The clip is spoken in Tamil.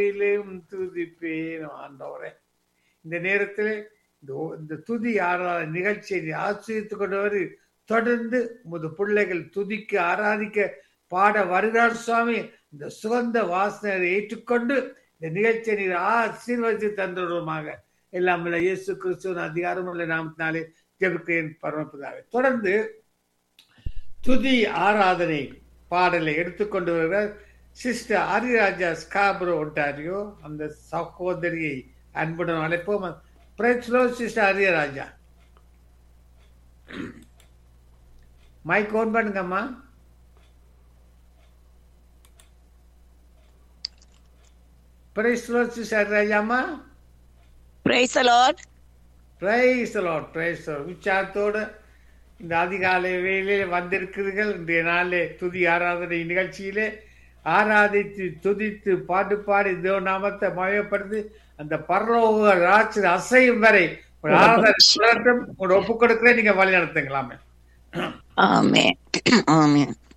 நாவிலும் துதிப்பேன் ஆண்டவரே இந்த நேரத்தில் இந்த ஓ- இந்த துதி ஆராத நிகழ்ச்சியை ஆசிரியத்துக் கொண்டவர் தொடர்ந்து உமது பிள்ளைகள் துதிக்க ஆராதிக்க பாட வருகிறார் சுவாமி இந்த சுகந்த வாசனை ஏற்றுக்கொண்டு இந்த நிகழ்ச்சியை நீர் ஆசீர்வதித்து தந்துடுவோமாக எல்லாம் வல்ல இயேசு கிறிஸ்துவின் அதிகாரமுள்ள நாமத்தினாலே ஜெபிக்கிறேன் பரமபிதாவே தொடர்ந்து துதி ஆராதனை பாடலை எடுத்துக்கொண்டு வருகிறார் சிஸ்டர் ஆரிராஜா ஸ்காப்ரோ ஒன்டாரியோ அந்த சகோதரியை அன்புடன் அழைப்போம் praise Lord sister Ariyaraja mike on பண்ணுங்கம்மா praise Lord sister Rajamma Praise the Lord. Praise Lord praise உற்சாகத்தோடு இந்த அதிகாலை வேளையிலே வந்திருக்கிறீர்கள் இன்றைய நாளிலே துதி ஆராதனை நிகழ்ச்சியிலே ஆராதித்து துதித்து பாட்டு பாடி தேவ நாமத்தை மயப்படுத்தி அந்த பரலோக ராட்சி அசையும் வரை ஒரு ஆராதனை சொல்லட்டும், உங்களோட ஒப்புக் கொடுக்கிறேன் நீங்க வழி நடத்துங்களாமே Amen. Amen.